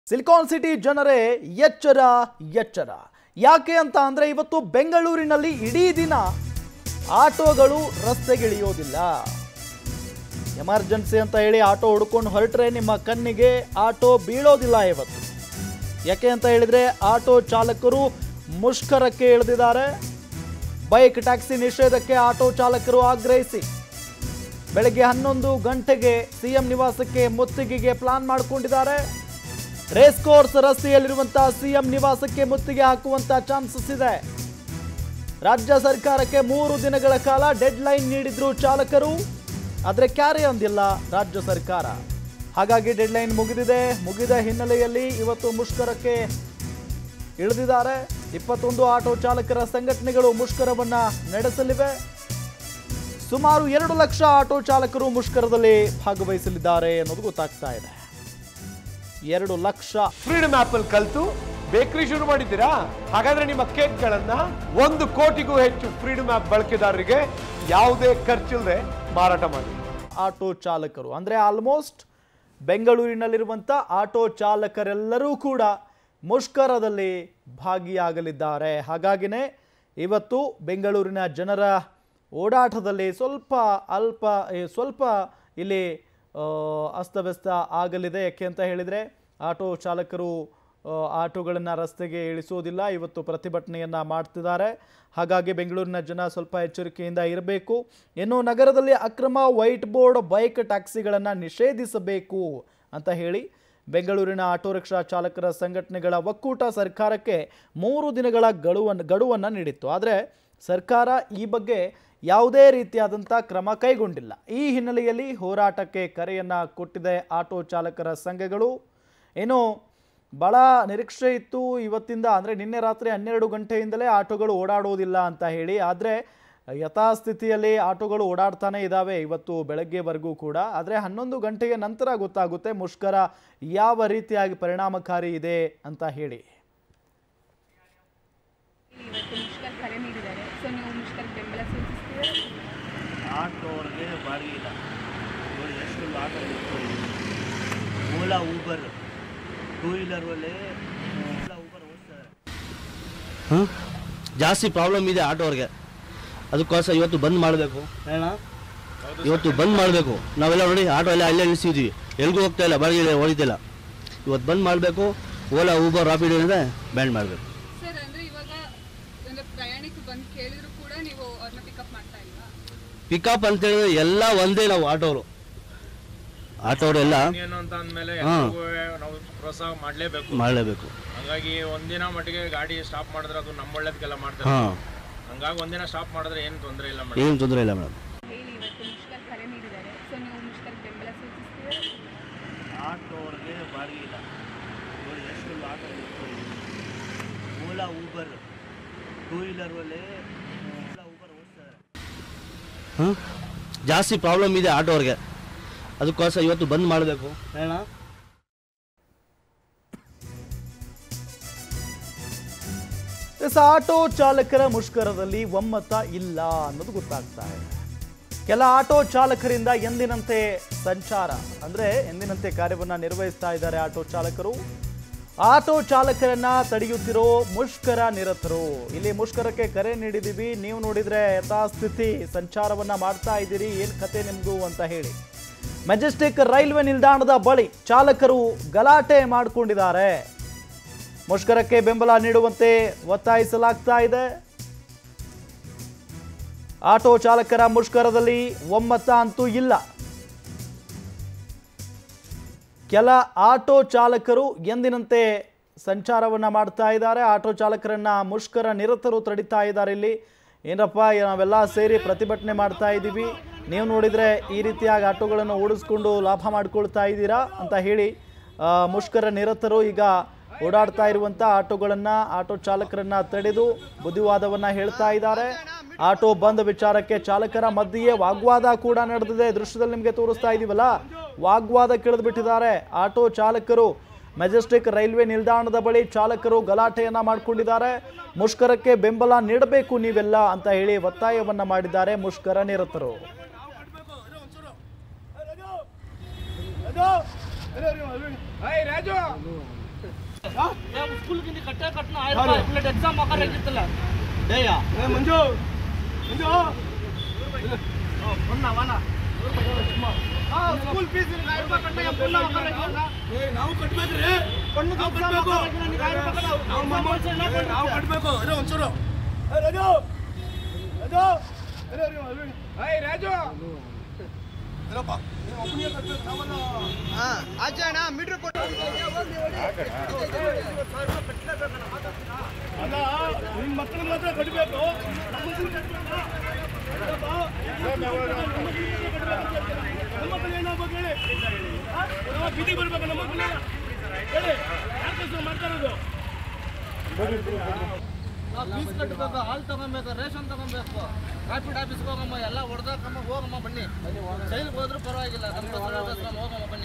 Silicon city ಜನರೇ ಎಚ್ಚರ ಎಚ್ಚರ ಯಾಕೆ ಅಂತ ಅಂದ್ರೆ ಇವತ್ತು ಬೆಂಗಳೂರಿನಲ್ಲಿ ಇಡೀ ದಿನ ಆಟೋಗಳು ರಸ್ತೆಗಿಳಿಯೋದಿಲ್ಲ ಎಮರ್ಜೆನ್ಸಿ ಅಂತ ಹೇಳಿ ಆಟೋ ಹುಡ್ಕೊಂಡು ಹೊರಟ್ರೆ ನಿಮ್ಮ ಕಣ್ಣಿಗೆ ಆಟೋ ಬೀಳೋದಿಲ್ಲ ಇವತ್ತು ಯಾಕೆ ಅಂತ ಹೇಳಿದ್ರೆ ಆಟೋ ಚಾಲಕರು ಮುಷ್ಕರಕ್ಕೆ ಇಳಿದಿದ್ದಾರೆ ಬೈಕ್ ಟ್ಯಾಕ್ಸಿ ನಿಷೇಧಕ್ಕೆ ಆಟೋ ಚಾಲಕರು ಆಗ್ರಹಿಸಿ ಬೆಳಗ್ಗೆ ಹನ್ನೊಂದು ಗಂಟೆಗೆ ಸಿಎಂ ನಿವಾಸಕ್ಕೆ ಮುತ್ತಿಗೆಗೆ ಪ್ಲಾನ್ ಮಾಡಿಕೊಂಡಿದ್ದಾರೆ ರೇಸ್ ಕೋರ್ಸ್ ರಸ್ತೆಯಲ್ಲಿರುವಂತಹ ಸಿಎಂ ನಿವಾಸಕ್ಕೆ ಮುತ್ತಿಗೆ ಹಾಕುವಂತ ಚಾನ್ಸಸ್ ಇದೆ ರಾಜ್ಯ ಸರ್ಕಾರಕ್ಕೆ ಮೂರು ದಿನಗಳ ಕಾಲ ಡೆಡ್ ಲೈನ್ ನೀಡಿದ್ರು ಚಾಲಕರು ಆದರೆ ಕ್ಯಾರೆ ಅಂದಿಲ್ಲ ರಾಜ್ಯ ಸರ್ಕಾರ ಹಾಗಾಗಿ ಡೆಡ್ ಲೈನ್ ಮುಗಿದಿದೆ ಮುಗಿದ ಹಿನ್ನೆಲೆಯಲ್ಲಿ ಇವತ್ತು ಮುಷ್ಕರಕ್ಕೆ ಇಳಿದಿದ್ದಾರೆ ಇಪ್ಪತ್ತೊಂದು ಆಟೋ ಚಾಲಕರ ಸಂಘಟನೆಗಳು ಮುಷ್ಕರವನ್ನ ನಡೆಸಲಿವೆ ಸುಮಾರು ಎರಡು ಲಕ್ಷ ಆಟೋ ಚಾಲಕರು ಮುಷ್ಕರದಲ್ಲಿ ಭಾಗವಹಿಸಲಿದ್ದಾರೆ ಅನ್ನೋದು ಗೊತ್ತಾಗ್ತಾ ಇದೆ ಎರಡು ಲಕ್ಷ ಫ್ರೀಡಮ್ ಆಪ್ ಅಲ್ಲಿ ಕಲ್ತು ಬೇಕರಿ ಶುರು ಮಾಡಿದ್ದೀರಾ ಹಾಗಾದ್ರೆ ನಿಮ್ಮ ಕೇಕ್ಗಳನ್ನ ಒಂದು ಕೋಟಿಗೂ ಹೆಚ್ಚು ಫ್ರೀಡಮ್ ಆಪ್ ಬಳಕೆದಾರರಿಗೆ ಯಾವುದೇ ಖರ್ಚಿಲ್ಲದೆ ಮಾರಾಟ ಮಾಡಿ ಆಟೋ ಚಾಲಕರು ಅಂದರೆ ಆಲ್ಮೋಸ್ಟ್ ಬೆಂಗಳೂರಿನಲ್ಲಿರುವಂಥ ಆಟೋ ಚಾಲಕರೆಲ್ಲರೂ ಕೂಡ ಮುಷ್ಕರದಲ್ಲಿ ಭಾಗಿಯಾಗಲಿದ್ದಾರೆ ಹಾಗಾಗಿನೇ ಇವತ್ತು ಬೆಂಗಳೂರಿನ ಜನರ ಓಡಾಟದಲ್ಲಿ ಸ್ವಲ್ಪ ಅಲ್ಪ ಏ, ಸ್ವಲ್ಪ ಇಲ್ಲಿ ಆ, ಅಸ್ತವ್ಯಸ್ತ ಆಗಲಿದೆ ಯಾಕೆ ಅಂತ ಹೇಳಿದರೆ ಆಟೋ ಚಾಲಕರು ಆಟೋಗಳನ್ನು ರಸ್ತೆಗೆ ಇಳಿಸೋದಿಲ್ಲ ಇವತ್ತು ಪ್ರತಿಭಟನೆಯನ್ನು ಮಾಡ್ತಿದ್ದಾರೆ ಹಾಗಾಗಿ ಬೆಂಗಳೂರಿನ ಜನ ಸ್ವಲ್ಪ ಎಚ್ಚರಿಕೆಯಿಂದ ಇರಬೇಕು ಇನ್ನು ನಗರದಲ್ಲಿ ಅಕ್ರಮ ವೈಟ್ ಬೋರ್ಡ್ ಬೈಕ್ ಟ್ಯಾಕ್ಸಿಗಳನ್ನು ನಿಷೇಧಿಸಬೇಕು ಅಂತ ಹೇಳಿ ಬೆಂಗಳೂರಿನ ಆಟೋ ರಿಕ್ಷಾ ಚಾಲಕರ ಸಂಘಟನೆಗಳ ಒಕ್ಕೂಟ ಸರ್ಕಾರಕ್ಕೆ ಮೂರು ದಿನಗಳ ಗಡುವನ್ನು ಗಡುವನ್ನು ನೀಡಿತ್ತು ಆದರೆ ಸರ್ಕಾರ ಈ ಬಗ್ಗೆ ಯಾವುದೇ ರೀತಿಯಾದಂಥ ಕ್ರಮ ಕೈಗೊಂಡಿಲ್ಲ ಈ ಹಿನ್ನೆಲೆಯಲ್ಲಿ ಹೋರಾಟಕ್ಕೆ ಕರೆಯನ್ನು ಕೊಟ್ಟಿದೆ ಆಟೋ ಚಾಲಕರ ಸಂಘಗಳು ಏನು ಭಾಳ ನಿರೀಕ್ಷೆ ಇತ್ತು ಇವತ್ತಿಂದ ಅಂದರೆ ನಿನ್ನೆ ರಾತ್ರಿ ಹನ್ನೆರಡು ಗಂಟೆಯಿಂದಲೇ ಆಟೋಗಳು ಓಡಾಡೋದಿಲ್ಲ ಅಂತ ಹೇಳಿ ಆದರೆ ಯಥಾಸ್ಥಿತಿಯಲ್ಲಿ ಆಟೋಗಳು ಓಡಾಡ್ತಾನೆ ಇದ್ದಾವೆ ಇವತ್ತು ಬೆಳಗ್ಗೆವರೆಗೂ ಕೂಡ ಆದರೆ ಹನ್ನೊಂದು ಗಂಟೆಯ ನಂತರ ಗೊತ್ತಾಗುತ್ತೆ ಮುಷ್ಕರ ಯಾವ ರೀತಿಯಾಗಿ ಪರಿಣಾಮಕಾರಿ ಇದೆ ಅಂತ ಹೇಳಿ ಇವತ್ತು ಮುಷ್ಕರ್ ಕರೆ ನೀಡಿದ್ದಾರೆ ಸೊ ನೀವು ಮುಷ್ಕರ್ ಬೆಂಬಲ ಸೂಚಿಸ್ತೀರಾ ಆಟೋವ್ರಿಗೆ ಬಾಡಿಗೆ ಇಲ್ಲ ನೋಡಿ ಎಷ್ಟು ಆಟೋ ನಿಂತ್ಕೊಂಡಿದೆ ಓಲಾ ಊಬರ್ ಟೂ ವೀಲರ್ ಒಳ್ಳೆ ಓಲಾ ಊಬರ್ ಓಡಿಸ್ತಾರೆ ಹಾಂ ಜಾಸ್ತಿ ಪ್ರಾಬ್ಲಮ್ ಇದೆ ಆಟೋವ್ರಿಗೆ ಅದಕ್ಕೋಸ್ಕರ ಇವತ್ತು ಬಂದ್ ಮಾಡಬೇಕು ಹೇಳ ಇವತ್ತು ಬಂದ್ ಮಾಡಬೇಕು ನಾವೆಲ್ಲ ನೋಡಿ ಆಟೋ ಎಲ್ಲ ಅಲ್ಲೇ ನಿಲ್ಸಿದ್ವಿ ಎಲ್ಗೂ ಹೋಗ್ತಾ ಇಲ್ಲ ಬಾಡಿಗೆ ಹೊಡಿತಿಲ್ಲ ಇವತ್ತು ಬಂದ್ ಮಾಡಬೇಕು ಓಲಾ ಊಬರ್ ರಾಪಿಡ್ ಏನಿದೆ ಬ್ಯಾಂಡ್ ಮಾಡಬೇಕು ಸರ್ ಅಂದರೆ ಇವಾಗ ಅಂದರೆ ಪ್ರಯಾಣಿಕರು ಬಂದು ಕೇಳಿದ್ರು ಕೂಡ ನೀವು ಅವ್ರನ್ನ ಪಿಕಪ್ ಮಾಡ್ತಾ ಇಲ್ವಾ ಪಿಕಪ್ ಅಂತ ಹೇಳಿದ್ರೆ ಎಲ್ಲ ಒಂದೇ ನಾವು ಆಟೋರು ಆಟೋರೆಲ್ಲ ಏನು ಅಂತ ಅಂದಮೇಲೆ ಹಾ. ನಾವು ಪ್ರೋತ್ಸಾಹ ಮಾಡಲೇಬೇಕು ಮಾಡಲೇಬೇಕು ಹಂಗಾಗಿ ಒಂದಿನ ಮಟ್ಟಿಗೆ ಗಾಡಿ ಸ್ಟಾಪ್ ಮಾಡಿದ್ರೆ ಅದು ನಮ್ಮ ಒಳ್ಳೇದಕ್ಕೆಲ್ಲ ಮಾಡ್ತಾರೆ ಹಾಂ ಹಂಗಾಗಿ ಒಂದಿನ ಸ್ಟಾಪ್ ಮಾಡಿದ್ರೆ ಏನು ತೊಂದರೆ ಇಲ್ಲ ಮೇಡಮ್ ಏನು ತೊಂದರೆ ಇಲ್ಲ ಮೇಡಮ್ ಹೇಳಿ ಇವತ್ತು ಮುಷ್ಕರ್ ಕರೆ ನೀಡಿದ್ದಾರೆ ಸೊ ನೀವು ಮುಷ್ಕರ್ ಬೆಂಬಲ ಸೂಚಿಸ್ತೀರಾ ಆಟೋವ್ರಿಗೆ ಬಾಡಿಗೆ ಇಲ್ಲ ನೋಡಿ ಎಷ್ಟು ಆಟೋ ನಿಂತ್ಕೊಂಡಿದೆ ಓಲಾ ಊಬರ್ ಟೂ ವೀಲರ್ ಒಳ್ಳೆ ಓಲಾ ಊಬರ್ ಓಡಿಸ್ತಾರೆ ಹಾಂ ಜಾಸ್ತಿ ಪ್ರಾಬ್ಲಮ್ ಇದೆ ಆಟೋವ್ರಿಗೆ ಅದಕ್ಕೋಸ್ಕರ ಇವತ್ತು ಬಂದ್ ಮಾಡಬೇಕು ಹೇಳ ಎಸ್ ಆಟೋ ಚಾಲಕರ ಮುಷ್ಕರದಲ್ಲಿ ಒಮ್ಮತ ಇಲ್ಲ ಅನ್ನೋದು ಗೊತ್ತಾಗ್ತಾ ಇದೆ ಕೆಲ ಆಟೋ ಚಾಲಕರಿಂದ ಎಂದಿನಂತೆ ಸಂಚಾರ ಅಂದ್ರೆ ಎಂದಿನಂತೆ ಕಾರ್ಯವನ್ನ ನಿರ್ವಹಿಸ್ತಾ ಇದ್ದಾರೆ ಆಟೋ ಚಾಲಕರು ಆಟೋ ಚಾಲಕರನ್ನ ತಡೆಯುತ್ತಿರೋ ಮುಷ್ಕರ ನಿರತರು ಇಲ್ಲಿ ಮುಷ್ಕರಕ್ಕೆ ಕರೆ ನೀಡಿದೀವಿ ನೀವು ನೋಡಿದ್ರೆ ಯಥಾಸ್ಥಿತಿ ಸಂಚಾರವನ್ನ ಮಾಡ್ತಾ ಇದ್ದೀರಿ ಏನ್ ಕತೆ ನಿಮ್ದು ಅಂತ ಹೇಳಿ ಮೆಜೆಸ್ಟಿಕ್ ರೈಲ್ವೆ ನಿಲ್ದಾಣದ ಬಳಿ ಚಾಲಕರು ಗಲಾಟೆ ಮಾಡಿಕೊಂಡಿದ್ದಾರೆ ಮುಷ್ಕರಕ್ಕೆ ಬೆಂಬಲ ನೀಡುವಂತೆ ಒತ್ತಾಯಿಸಲಾಗ್ತಾ ಇದೆ ಆಟೋ ಚಾಲಕರ ಮುಷ್ಕರದಲ್ಲಿ ಒಮ್ಮತ ಅಂತೂ ಇಲ್ಲ ಕೆಲ ಆಟೋ ಚಾಲಕರು ಎಂದಿನಂತೆ ಸಂಚಾರವನ್ನ ಮಾಡ್ತಾ ಇದ್ದಾರೆ ಆಟೋ ಚಾಲಕರನ್ನ ಮುಷ್ಕರ ನಿರತರು ತಡಿತಾ ಇದ್ದಾರೆ ಇಲ್ಲಿ ಏನಪ್ಪ ನಾವೆಲ್ಲ ಸೇರಿ ಪ್ರತಿಭಟನೆ ಮಾಡ್ತಾ ಇದ್ದೀವಿ ನೀವು ನೋಡಿದ್ರೆ ಈ ರೀತಿಯಾಗಿ ಆಟೋಗಳನ್ನು ಓಡಿಸ್ಕೊಂಡು ಲಾಭ ಮಾಡ್ಕೊಳ್ತಾ ಇದ್ದೀರಾ ಅಂತ ಹೇಳಿ ಆ, ಮುಷ್ಕರ ನಿರತರು ಈಗ ಓಡಾಡ್ತಾ ಇರುವಂಥ ಆಟೋಗಳನ್ನು ಆಟೋ ಚಾಲಕರನ್ನ ತಡೆದು ಬುದ್ಧಿವಾದವನ್ನ ಹೇಳ್ತಾ ಇದ್ದಾರೆ ಆಟೋ ಬಂದ್ ವಿಚಾರಕ್ಕೆ ಚಾಲಕರ ಮಧ್ಯೆಯೇ ವಾಗ್ವಾದ ಕೂಡ ನಡೆದಿದೆ ದೃಶ್ಯದಲ್ಲಿ ನಿಮಗೆ ತೋರಿಸ್ತಾ ಇದೀವಲ್ಲ ವಾಗ್ವಾದ ಕೆಳೆದು ಬಿಟ್ಟಿದ್ದಾರೆ ಆಟೋ ಚಾಲಕರು ಮೆಜೆಸ್ಟಿಕ್ ರೈಲ್ವೆ ನಿಲ್ದಾಣದ ಬಳಿ ಚಾಲಕರು ಗಲಾಟೆಯನ್ನ ಮಾಡಿಕೊಂಡಿದ್ದಾರೆ ಮುಷ್ಕರಕ್ಕೆ ಬೆಂಬಲ ನೀಡಬೇಕು ನೀವೆಲ್ಲ ಅಂತ ಹೇಳಿ ಒತ್ತಾಯವನ್ನ ಮಾಡಿದ್ದಾರೆ ಮುಷ್ಕರ ನಿರತರು ಕಟ್ಟೆ ಕಟ್ಟಣ ಆಯ್ತು ಎಕ್ಸಾಮ್ ಹಾಕೋರ್ ಆಗಿತ್ತಲ್ಲ ಡೇಯ ಮಂಜು ಮಂಜು ಸ್ಕೂಲ್ ಫೀಸ್ ನಾವು ಕಟ್ಬೇಕ್ರಿ ನಾವು ಕಟ್ಬೇಕು ನಾವು ಕಟ್ಬೇಕು ಅದೇ ಒಂಚೂರು ರಾಜು ರಾಜು ರಾಜು ಅಲ್ಲ ನಿಮ್ ಮಕ್ಕಳು ಮಾತ್ರ ಕಟ್ಬೇಕು ನಮ್ಮ ಮಕ್ಕಳು ಏನಾಗ್ಬೇಕು ಹೇಳಿ ಆ? ನಾವು ಬೀದಿಗೆ ಬರ್ಬೇಕು ನಮ್ಮ ಮಕ್ಕಳು ಹೇಳಿ ಯಾಕೆ ಕೆಲಸ ಮಾಡ್ತಾ ಇರೋದು ನಾವು ಫೀಸ್ ಕಟ್ಟಬೇಕು ಹಾಲು ತಗೊಬೇಕು ರೇಷನ್ ತಗೊಬೇಕು ಕಾಪಿಡ್ ಆಫೀಸ್ಗೆ ಹೋಗಮ್ಮ ಎಲ್ಲ ಹೊಡೆದಾಕಮ್ಮ ಹೋಗಮ್ಮ ಬನ್ನಿ ಜೈಲಿಗೆ ಹೋದ್ರೂ ಪರವಾಗಿಲ್ಲ ನಮ್ಮ ಹೋಗಮ್ಮ ಬನ್ನಿ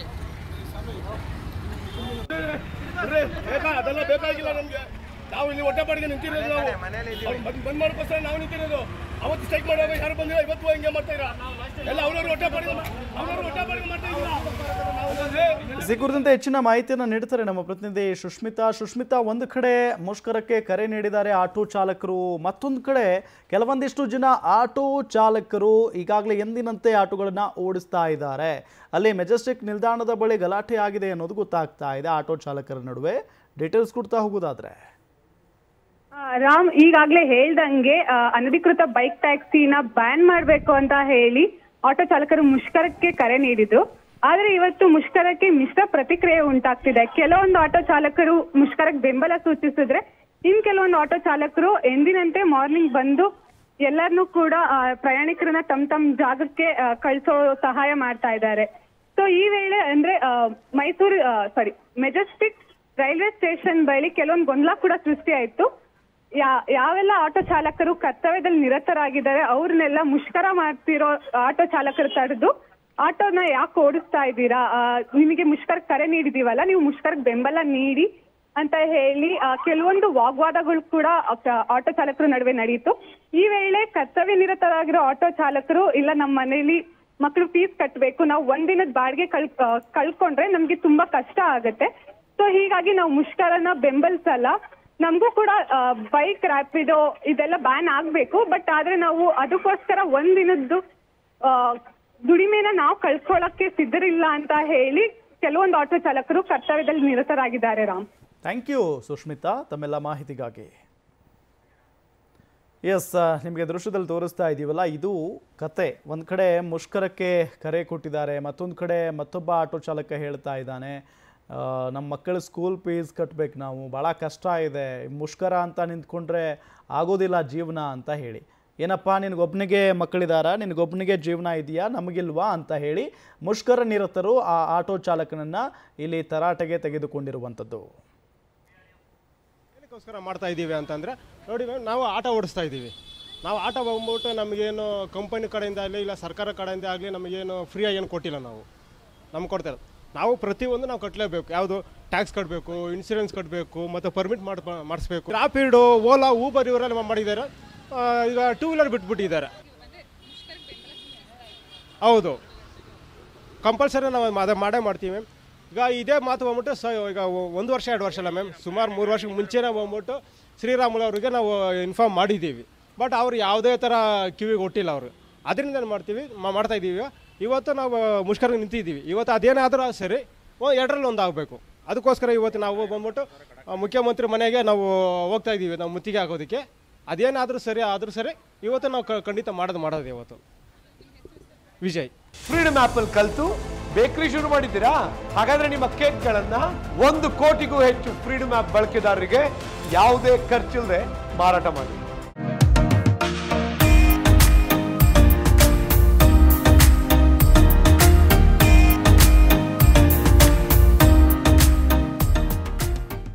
ಅರೆ, ಬೇಕಾ ಅದೆಲ್ಲ ಬೇಕಾಗಿಲ್ಲ ನಮ್ಗೆ ನಾವು ಇಲ್ಲಿ ಹೊಟ್ಟೆ ಪಾಡಿಗೆ ನಿಂತಿರೋದು ನಾವು ಅವ್ರು ಬಂದ್ ಬಂದ್ ಮಾಡೋಕ್ಕೋಸ್ಕರ ನಾವು ನಿಂತಿರೋದು ಅವತ್ತು ಸ್ಟ್ರೈಕ್ ಮಾಡುವಾಗ ಯಾರು ಬಂದಿಲ್ಲ ಇವತ್ತು ಹಿಂಗೆ ಮಾಡ್ತಾ ಇರ ಎಲ್ಲ ಅವ್ರವ್ರು ಹೊಟ್ಟೆ ಪಾಡಿಗೆ ಅವ್ರವ್ರು ಹೊಟ್ಟೆ ಪಾಡಿಗೆ ಮಾಡ್ತಾ ಇದ್ದೀರಾ ಈ ಕುರಿತಂತೆ ಹೆಚ್ಚಿನ ಮಾಹಿತಿಯನ್ನು ನೀಡ್ತಾರೆ ನಮ್ಮ ಪ್ರತಿನಿಧಿ ಸುಷ್ಮಿತಾ ಸುಷ್ಮಿತಾ ಒಂದು ಕಡೆ ಮುಷ್ಕರಕ್ಕೆ ಕರೆ ನೀಡಿದ್ದಾರೆ ಆಟೋ ಚಾಲಕರು ಮತ್ತೊಂದು ಕಡೆ ಕೆಲವೊಂದಿಷ್ಟು ಜನ ಆಟೋ ಚಾಲಕರು ಈಗಾಗಲೇ ಎಂದಿನಂತೆ ಆಟೋಗಳನ್ನು ಓಡಿಸ್ತಾ ಇದ್ದಾರೆ ಅಲ್ಲಿ ಮೆಜೆಸ್ಟಿಕ್ ನಿಲ್ದಾಣದ ಬಳಿ ಗಲಾಟೆ ಆಗಿದೆ ಅನ್ನೋದು ಗೊತ್ತಾಗ್ತಾ ಇದೆ ಆಟೋ ಚಾಲಕರ ನಡುವೆ ಡೀಟೇಲ್ಸ್ ಕೊಡ್ತಾ ಹೋಗೋದಾದ್ರೆ ಆ, ರಾಮ್ ಈಗಾಗಲೇ ಹೇಳ್ದಂಗೆ ಆ, ಅನಧಿಕೃತ ಬೈಕ್ ಟ್ಯಾಕ್ಸಿನ ಬ್ಯಾನ್ ಮಾಡಬೇಕು ಅಂತ ಹೇಳಿ ಆಟೋ ಚಾಲಕರು ಮುಷ್ಕರಕ್ಕೆ ಕರೆ ನೀಡಿದ್ರು ಆದ್ರೆ ಇವತ್ತು ಮುಷ್ಕರಕ್ಕೆ ಮಿಶ್ರ ಪ್ರತಿಕ್ರಿಯೆ ಉಂಟಾಗ್ತಿದೆ ಕೆಲವೊಂದು ಆಟೋ ಚಾಲಕರು ಮುಷ್ಕರಕ್ಕೆ ಬೆಂಬಲ ಸೂಚಿಸಿದ್ರೆ ಇನ್ ಕೆಲವೊಂದು ಆಟೋ ಚಾಲಕರು ಎಂದಿನಂತೆ ಮಾರ್ನಿಂಗ್ ಬಂದು ಎಲ್ಲರನ್ನೂ ಕೂಡ ಆ, ಪ್ರಯಾಣಿಕರನ್ನ ತಮ್ಮ ತಮ್ಮ ಜಾಗಕ್ಕೆ ಆ, ಕಳ್ಸೋ ಸಹಾಯ ಮಾಡ್ತಾ ಇದ್ದಾರೆ ಸೊ ಈ ವೇಳೆ ಅಂದ್ರೆ ಆ, Mysuru sorry Majestic railway station ಬಳಿ ಕೆಲವೊಂದು ಗೊಂದಲ ಕೂಡ ಸೃಷ್ಟಿ ಆಯ್ತು ಯಾ- ಯಾವೆಲ್ಲ ಆಟೋ ಚಾಲಕರು ಕರ್ತವ್ಯದಲ್ಲಿ ನಿರತರಾಗಿದ್ದಾರೆ ಅವ್ರನ್ನೆಲ್ಲ ಮುಷ್ಕರ ಮಾಡ್ತಿರೋ ಆಟೋ ಚಾಲಕರು ತಡೆದು ಆಟೋನ ಯಾಕೆ ಓಡಿಸ್ತಾ ಇದ್ದೀರಾ ಆ, ನಿಮಗೆ ಮುಷ್ಕರ ಕರೆ ನೀಡಿದೀವಲ್ಲ ನೀವು ಮುಷ್ಕರಕ್ಕೆ ಬೆಂಬಲ ನೀಡಿ ಅಂತ ಹೇಳಿ ಆ, ಕೆಲವೊಂದು ವಾಗ್ವಾದಗಳು ಕೂಡ ಆ- ಆಟೋ ಚಾಲಕರ ನಡುವೆ ನಡೆಯಿತು ಈ ವೇಳೆ ಕರ್ತವ್ಯ ನಿರತರಾಗಿರೋ ಆಟೋ ಚಾಲಕರು ಇಲ್ಲ ನಮ್ಮ ಮನೇಲಿ ಮಕ್ಕಳು ಫೀಸ್ ಕಟ್ಟಬೇಕು ನಾವು ಒಂದಿನದ ಬಾಡಿಗೆ ಕಳ್ ಆ, ಕಳ್ಕೊಂಡ್ರೆ ನಮ್ಗೆ ತುಂಬಾ ಕಷ್ಟ ಆಗತ್ತೆ ಸೊ ಹೀಗಾಗಿ ನಾವು ಮುಷ್ಕರನ ಬೆಂಬಲಿಸಲ್ಲ ನಮಗೂ ಕೂಡ ಬೈಕ್ ರ್ಯಾಪಿಡೋ ಇದೆಲ್ಲ ಬ್ಯಾನ್ ಆಗ್ಬೇಕು ಬಟ್ ಆದ್ರೆ ನಾವು ಅದಕ್ಕೋಸ್ಕರ ಒಂದಿನದ್ದು ಆ, ದುಡಿಮೆನ ನಾವು ಕಳ್ಕೊಳ್ಳಕ್ಕೆ ಸಿದ್ಧರಿಲ್ಲ ಅಂತ ಹೇಳಿ ಕೆಲವೊಂದು ಆಟೋ ಚಾಲಕರು ಕರ್ತವ್ಯದಲ್ಲಿ ನಿರತರಾಗಿದ್ದಾರೆ ರಾಮ್ ಥ್ಯಾಂಕ್ ಯು ಸುಷ್ಮಿತಾ ತಮ್ಮೆಲ್ಲ ಮಾಹಿತಿಗಾಗಿ ಎಸ್ ನಿಮಗೆ ದೃಶ್ಯದಲ್ಲಿ ತೋರಿಸ್ತಾ ಇದ್ದೀವಲ್ಲ ಇದು ಕತೆ ಒಂದು ಕಡೆ ಮುಷ್ಕರಕ್ಕೆ ಕರೆ ಕೊಟ್ಟಿದ್ದಾರೆ ಮತ್ತೊಂದು ಕಡೆ ಮತ್ತೊಬ್ಬ ಆಟೋ ಚಾಲಕ ಹೇಳ್ತಾ ಇದ್ದಾನೆ ಆ, ನಮ್ಮ ಮಕ್ಕಳ ಸ್ಕೂಲ್ ಫೀಸ್ ಕಟ್ಟಬೇಕು ನಾವು ಭಾಳ ಕಷ್ಟ ಇದೆ ಮುಷ್ಕರ ಅಂತ ನಿಂತ್ಕೊಂಡ್ರೆ ಆಗೋದಿಲ್ಲ ಜೀವನ ಅಂತ ಹೇಳಿ ಏನಪ್ಪ ನಿನಗೊಬ್ಬನಿಗೆ ಮಕ್ಕಳಿದಾರ ನಿನಗೊಬ್ಬನಿಗೆ ಜೀವನ ಇದೆಯಾ ನಮಗಿಲ್ವಾ ಅಂತ ಹೇಳಿ ಮುಷ್ಕರ ನಿರತರು ಆ ಆಟೋ ಚಾಲಕನನ್ನು ಇಲ್ಲಿ ತರಾಟೆಗೆ ತೆಗೆದುಕೊಂಡಿರುವಂಥದ್ದು ಏನಕ್ಕೋಸ್ಕರ ಮಾಡ್ತಾ ಇದ್ದೀವಿ ಅಂತಂದರೆ ನೋಡಿ ಮ್ಯಾಮ್ ನಾವು ಆಟೋ ಓಡಿಸ್ತಾ ಇದ್ದೀವಿ ನಾವು ಆಟೋ ಬಂದ್ಬಿಟ್ಟು ನಮಗೇನು ಕಂಪನಿ ಕಡೆಯಿಂದ ಆಗಲಿ ಇಲ್ಲ ಸರ್ಕಾರ ಕಡೆಯಿಂದ ಆಗಲಿ ನಮಗೇನು ಫ್ರೀಯಾಗಿ ಏನು ಕೊಟ್ಟಿಲ್ಲ ನಾವು ನಮ್ಗೆ ಕೊಡ್ತಾರೆ ನಾವು ಪ್ರತಿಯೊಂದು ನಾವು ಕಟ್ಟಲೇಬೇಕು ಯಾವುದು ಟ್ಯಾಕ್ಸ್ ಕಟ್ಟಬೇಕು ಇನ್ಶೂರೆನ್ಸ್ ಕಟ್ಟಬೇಕು ಮತ್ತು ಪರ್ಮಿಟ್ ಮಾಡಿ ಮಾಡಿಸ್ಬೇಕು ರ್ಯಾಪಿಡು ಓಲಾ ಊಬರ್ ಇವರೆಲ್ಲ ಮಾಡಿದ್ದಾರೆ ಆ, ಈಗ ಟೂ ವೀಲರ್ ಬಿಟ್ಬಿಟ್ಟಿದ್ದಾರೆ ಹೌದು ಕಂಪಲ್ಸರಿ ನಾವು ಅದೇ ಮಾಡೇ ಮಾಡ್ತೀವಿ ಈಗ ಇದೇ ಮಾತು ಬಂದ್ಬಿಟ್ಟು ಸ ಈಗ ಒ- ಒಂದು ವರ್ಷ ಎರಡು ವರ್ಷ ಅಲ್ಲ ಮ್ಯಾಮ್ ಸುಮಾರು ಮೂರು ವರ್ಷಕ್ಕೆ ಮುಂಚೆನೇ ಬಂದ್ಬಿಟ್ಟು ಶ್ರೀರಾಮುಲು ಅವರಿಗೆ ನಾವು ಇನ್ಫಾರ್ಮ್ ಮಾಡಿದ್ದೀವಿ ಬಟ್ ಅವ್ರು ಯಾವುದೇ ಥರ ಕಿವಿಗೆ ಒಟ್ಟಿಲ್ಲ ಅವರು ಅದರಿಂದ ಏನು ಮಾಡ್ತೀವಿ ಮಾ- ಮಾಡ್ತಾ ಇದ್ದೀವಿ ಇವತ್ತು ನಾವು ಮುಷ್ಕರ ನಿಂತಿದ್ದೀವಿ ಇವತ್ತು ಅದೇನಾದರೂ ಸರಿ ಒ- ಎರಡರಲ್ಲಿ ಒಂದು ಆಗಬೇಕು ಅದಕ್ಕೋಸ್ಕರ ಇವತ್ತು ನಾವು ಬಂದ್ಬಿಟ್ಟು ಆ, ಮುಖ್ಯಮಂತ್ರಿ ಮನೆಗೆ ನಾವು ಹೋಗ್ತಾ ಇದ್ದೀವಿ ನಾವು ಮುತ್ತಿಗೆ ಹಾಕೋದಕ್ಕೆ ಅದೇನಾದರೂ ಸರಿ ಆದರೂ ಸರಿ ಇವತ್ತು ನಾವು ಕ- ಖಂಡಿತ ಮಾಡೋದು ಮಾಡೋದು ಇವತ್ತು ವಿಜಯ್ ಫ್ರೀಡಮ್ ಆಪ್ ಅಲ್ಲಿ ಕಲ್ತು ಬೇಕರಿ ಶುರು ಮಾಡಿದ್ದೀರಾ ಹಾಗಾದ್ರೆ ನಿಮ್ಮ ಕೇಕ್ಗಳನ್ನ ಒಂದು ಕೋಟಿಗೂ ಹೆಚ್ಚು ಫ್ರೀಡಮ್ ಆಪ್ ಬಳಕೆದಾರರಿಗೆ ಯಾವುದೇ ಖರ್ಚಿಲ್ಲದೆ ಮಾರಾಟ ಮಾಡಿ